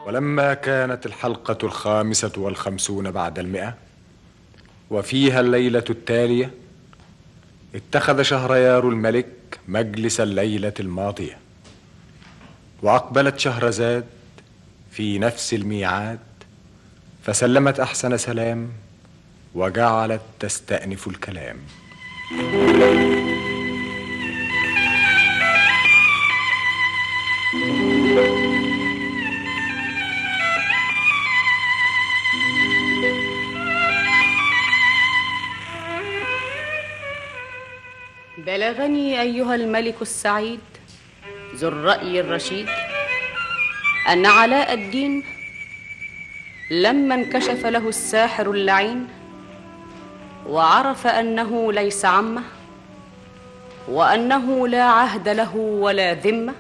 ولما كانت الحلقة الخامسة والخمسون بعد المئة وفيها الليلة التالية اتخذ شهريار الملك مجلس الليلة الماضية وأقبلت شهرزاد في نفس الميعاد فسلمت أحسن سلام وجعلت تستأنف الكلام بلغني أيها الملك السعيد ذو الرأي الرشيد أن علاء الدين لما انكشف له الساحر اللعين وعرف أنه ليس عمه وأنه لا عهد له ولا ذمة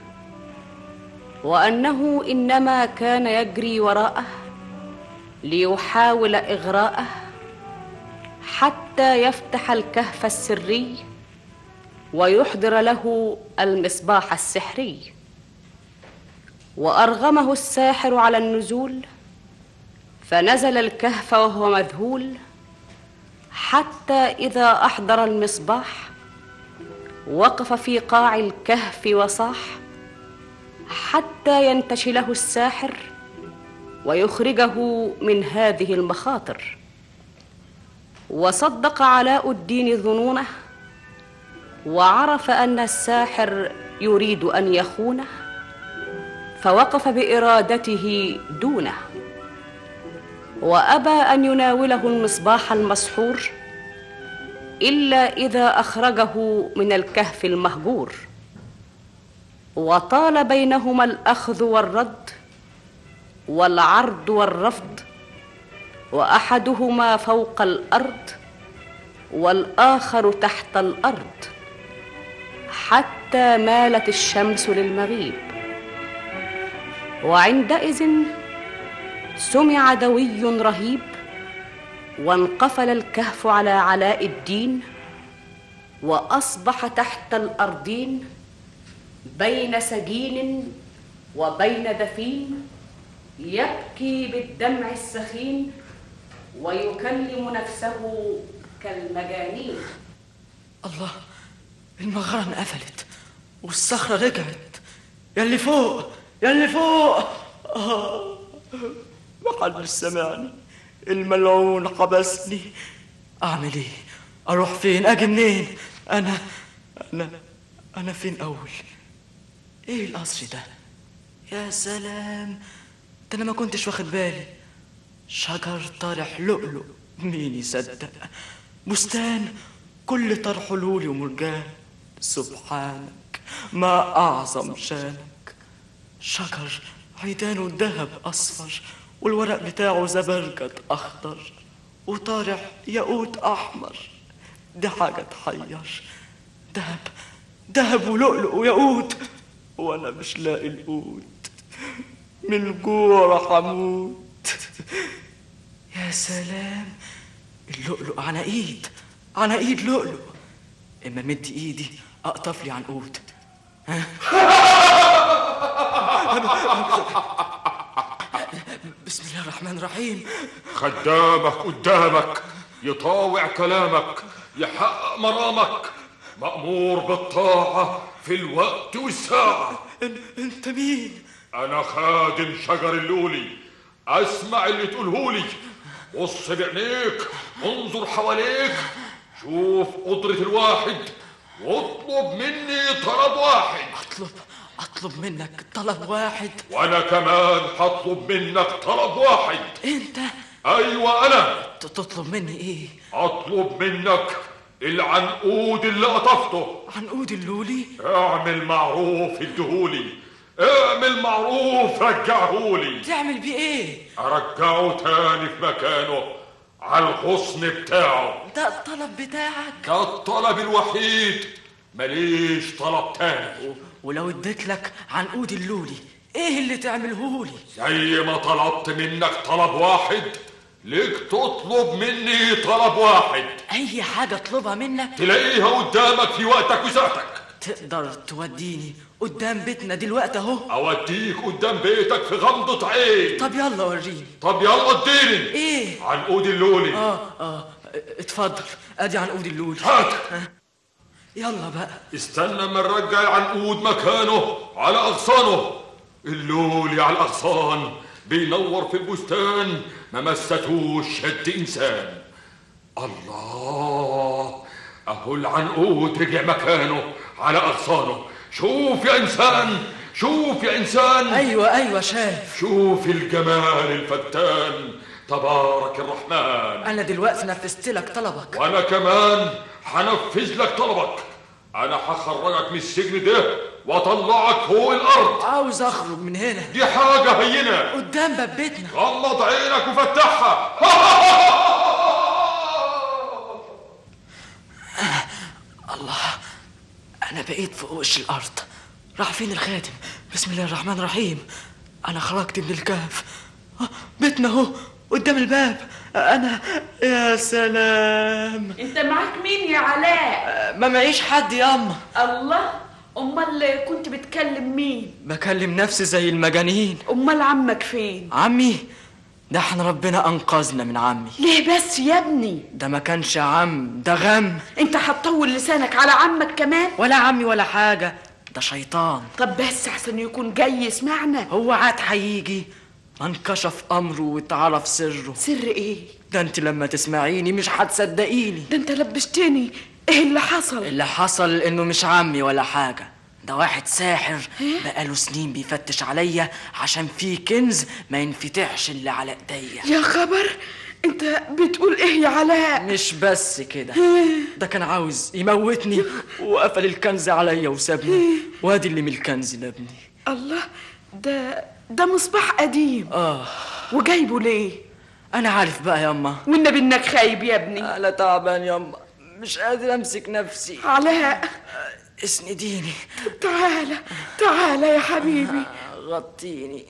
وأنه إنما كان يجري وراءه ليحاول إغراءه حتى يفتح الكهف السري ويحضر له المصباح السحري وارغمه الساحر على النزول فنزل الكهف وهو مذهول حتى اذا احضر المصباح وقف في قاع الكهف وصاح حتى ينتشله الساحر ويخرجه من هذه المخاطر وصدق علاء الدين ظنونه وعرف ان الساحر يريد ان يخونه فوقف بارادته دونه وابى ان يناوله المصباح المسحور الا اذا اخرجه من الكهف المهجور وطال بينهما الاخذ والرد والعرض والرفض واحدهما فوق الارض والاخر تحت الارض حتى مالت الشمس للمغيب وعندئذ سمع دوي رهيب وانقفل الكهف على علاء الدين واصبح تحت الارضين بين سجين وبين دفين يبكي بالدمع السخين ويكلم نفسه كالمجانين الله المغارة انقفلت والصخرة رجعت ياللي فوق ياللي فوق آه. محدش سمعني الملعون حبسني اعمل ايه اروح فين اجي منين انا انا انا فين اول ايه القصر ده يا سلام ده انا ما كنتش واخد بالي شجر طارح لؤلؤ مين يصدق بستان كل طرح لولي ومرجان سبحانك ما أعظم شانك شجر عيدانه ذهب أصفر والورق بتاعه زبرجد أخضر وطارح ياقوت أحمر دي حاجة تحير دهب دهب ولؤلؤ وياقوت وأنا مش لاقي القوت من الجوع راح أموت يا سلام اللؤلؤ على إيد على إيد لؤلؤ اما مد ايدي اقطف لي عنقود بسم الله الرحمن الرحيم خدامك قدامك يطاوع كلامك يحقق مرامك مأمور بالطاعة في الوقت والساعة انت مين؟ أنا خادم شجر اللولي أسمع اللي تقولهولي بص بعينيك انظر حواليك شوف قدرة الواحد واطلب مني طلب واحد اطلب اطلب منك طلب واحد وانا كمان هطلب منك طلب واحد انت ايوه انا تطلب مني ايه اطلب منك العنقود اللي قطفته عنقود اللولي اعمل معروف اديهولي اعمل معروف رجعهولي تعمل بيه ايه ارجعه تاني في مكانه على الغصن بتاعه ده الطلب بتاعك ده الطلب الوحيد ماليش طلب تاني ولو اديت لك عنقود اللولي ايه اللي تعملهولي زي ما طلبت منك طلب واحد ليك تطلب مني طلب واحد اي حاجة اطلبها منك تلاقيها قدامك في وقتك وساعتك تقدر توديني قدام بيتنا دلوقتي اهو اوديك قدام بيتك في غمضة عين طب يلا وريني طب يلا اديني ايه عنقود اللولي اه اه اتفضل ادي عنقود اللولي هات يلا بقى استنى اما نرجع العنقود مكانه على اغصانه اللولي على الاغصان بينور في البستان ما مستوش يد انسان الله اهو العنقود رجع مكانه على اغصانه شوف يا انسان شوف يا انسان ايوه ايوه شايف شوف الجمال الفتان تبارك الرحمن انا دلوقتي نفذت لك طلبك وانا كمان هنفذ لك طلبك انا هخرجك من السجن ده واطلعك فوق الارض عاوز اخرج من هنا دي حاجه هينه قدام باب بيتنا غمض عينك وفتحها انا بقيت فوق وش الارض راح فين الخاتم بسم الله الرحمن الرحيم انا خرجت من الكهف آه، بيتنا اهو قدام الباب انا يا سلام انت معاك مين يا علاء آه، ما معيش حد ياما الله امال كنت بتكلم مين بكلم نفسي زي المجانين امال عمك فين عمي ده احنا ربنا انقذنا من عمي ليه بس يا ابني ده ما كانش عم ده غم انت هتطول لسانك على عمك كمان ولا عمي ولا حاجة ده شيطان طب بس احسن يكون جاي يسمعنا هو عاد هيجي انكشف امره واتعرف سره سر ايه ده انت لما تسمعيني مش هتصدقيني ده انت لبشتني ايه اللي حصل اللي حصل انه مش عمي ولا حاجة ده واحد ساحر بقاله سنين بيفتش عليا عشان في كنز ما ينفتحش اللي على ايديا يا خبر انت بتقول ايه يا علاء مش بس كده ده كان عاوز يموتني وقفل الكنز عليا وسابني وادي اللي من الكنز لابني الله ده ده مصباح قديم اه وجايبه ليه انا عارف بقى ياما والنبي انك خايب يا ابني انا تعبان ياما مش قادر امسك نفسي علاء اسنديني تعالى تعالى يا حبيبي غطيني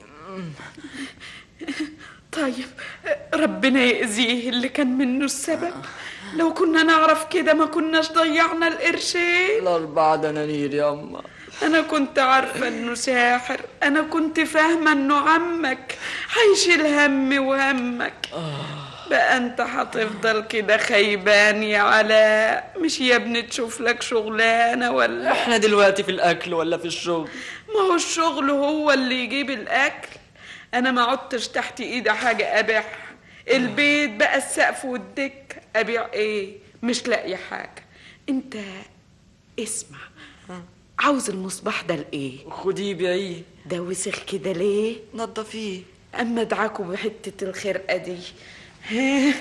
طيب ربنا يأذيه اللي كان منه السبب لو كنا نعرف كده ما كناش ضيعنا القرشين الاربع دنانير ياما انا كنت عارفة انه ساحر انا كنت فاهمة انه عمك هيشيل همي وهمك بقى انت هتفضل كده خيبان يا علاء مش يا ابني تشوف لك شغلانة ولا احنا دلوقتي في الاكل ولا في الشغل ما هو الشغل هو اللي يجيب الاكل انا ما عدتش تحت ايدي حاجه ابيعها البيت بقى السقف والدك ابيع ايه مش لاقي حاجه انت اسمع عاوز المصباح ده لايه خديه بيعيه ده وسخ كده ليه نضفيه اما ادعكوا بحته الخرقه دي ها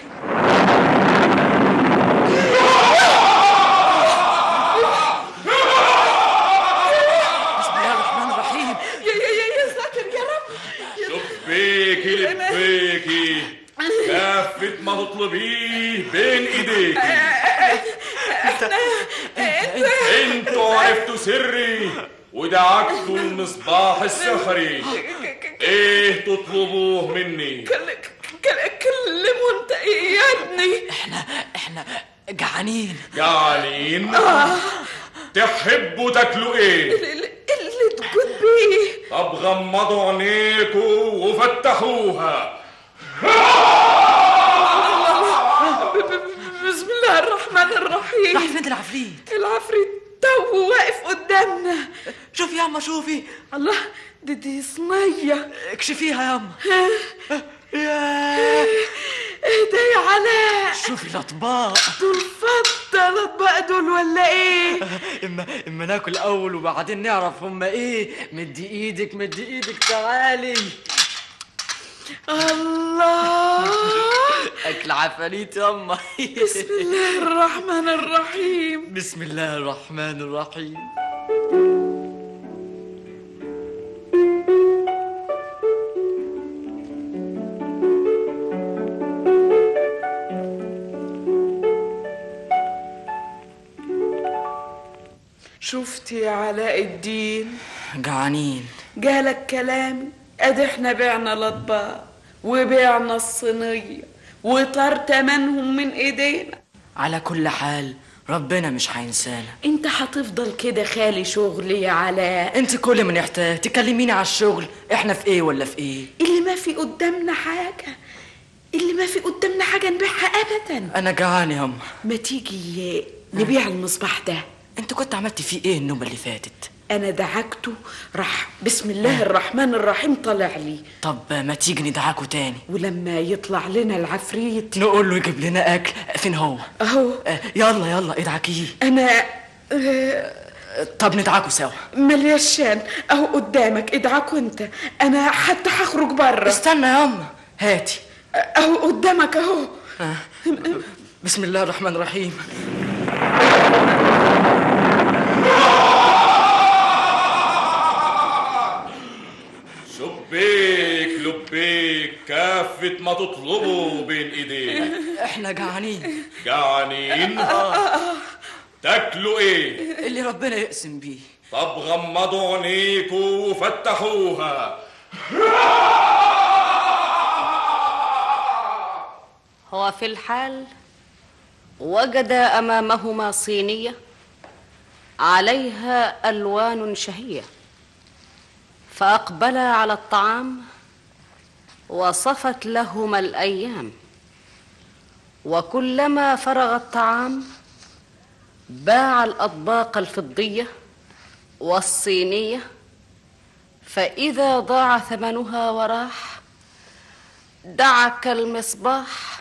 بسم الله الرحمن الرحيم يا يا يا يا ساتر يا رب لبيكي لبيكي كافة ما تطلبيه بين ايديك انتوا عرفتوا سري ودعكتوا المصباح السحري ايه تطلبوه مني كل- كل- كلمه انت ايه يا ابني احنا احنا جعانين جعانين تحبوا تاكلوا ايه اللي اللي تكون بيه طب غمضوا عينيكوا وفتحوها ب- ب- ب- بسم الله الرحمن الرحيم راح فين العفريت العفريت تو واقف قدامنا شوفي ياما شوفي الله دي دي صينية اكشفيها ياما ها، يا ايه ده يا علاء شوفي الاطباق دول فضة الاطباق دول ولا ايه اما اما ناكل اول وبعدين نعرف هما ايه مدي ايدك مدي ايدك تعالي الله اكل عفاريت ياما بسم الله الرحمن الرحيم بسم الله الرحمن الرحيم شفت يا علاء الدين جعانين جالك كلامي ادي احنا بعنا الاطباق وبعنا الصينية وطار تمنهم من ايدينا على كل حال ربنا مش هينسانا انت هتفضل كده خالي شغل يا علاء انت كل ما نحتاج تكلميني على الشغل احنا في ايه ولا في ايه اللي ما في قدامنا حاجة اللي ما في قدامنا حاجة نبيعها أبدا انا جعان يا أم ما تيجي نبيع المصباح ده انت كنت عملت فيه ايه النوبة اللي فاتت أنا دعكته راح بسم الله الرحمن الرحيم طلع لي طب ما تيجي ندعاكوا تاني ولما يطلع لنا العفريت نقول له يجيب لنا اكل فين هو أهو آه، يلا يلا ادعكيه أنا آه، طب ندعكوا سوا مليشان أهو قدامك ادعك أنت أنا حتى هخرج بره استنى يا أم هاتي أهو قدامك أهو آه. بسم الله الرحمن الرحيم شبيك لبيك كافة ما تطلبه بين ايديك احنا جعانين جعانين تاكلوا ايه اللي ربنا يقسم بيه طب غمضوا عينيكوا وفتحوها هو في الحال وجد امامهما صينيه عليها الوان شهيه فاقبلا على الطعام وصفت لهما الايام وكلما فرغ الطعام باع الاطباق الفضيه والصينيه فاذا ضاع ثمنها وراح دعك المصباح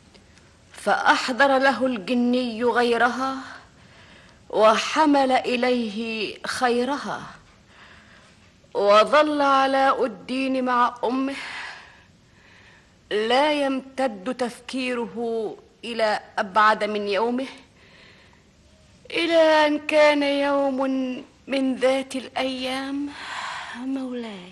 فأحضر له الجني غيرها وحمل إليه خيرها وظل علاء الدين مع أمه لا يمتد تفكيره إلى أبعد من يومه إلى أن كان يوم من ذات الأيام مولاي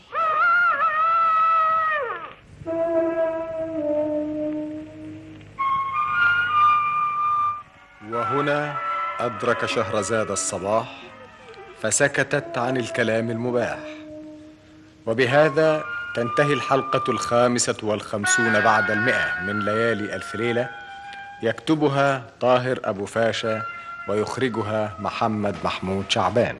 وهنا أدرك شهرزاد الصباح فسكتت عن الكلام المباح وبهذا تنتهي الحلقة الخامسة والخمسون بعد المئة من ليالي ألف ليلة يكتبها طاهر أبو فاشا ويخرجها محمد محمود شعبان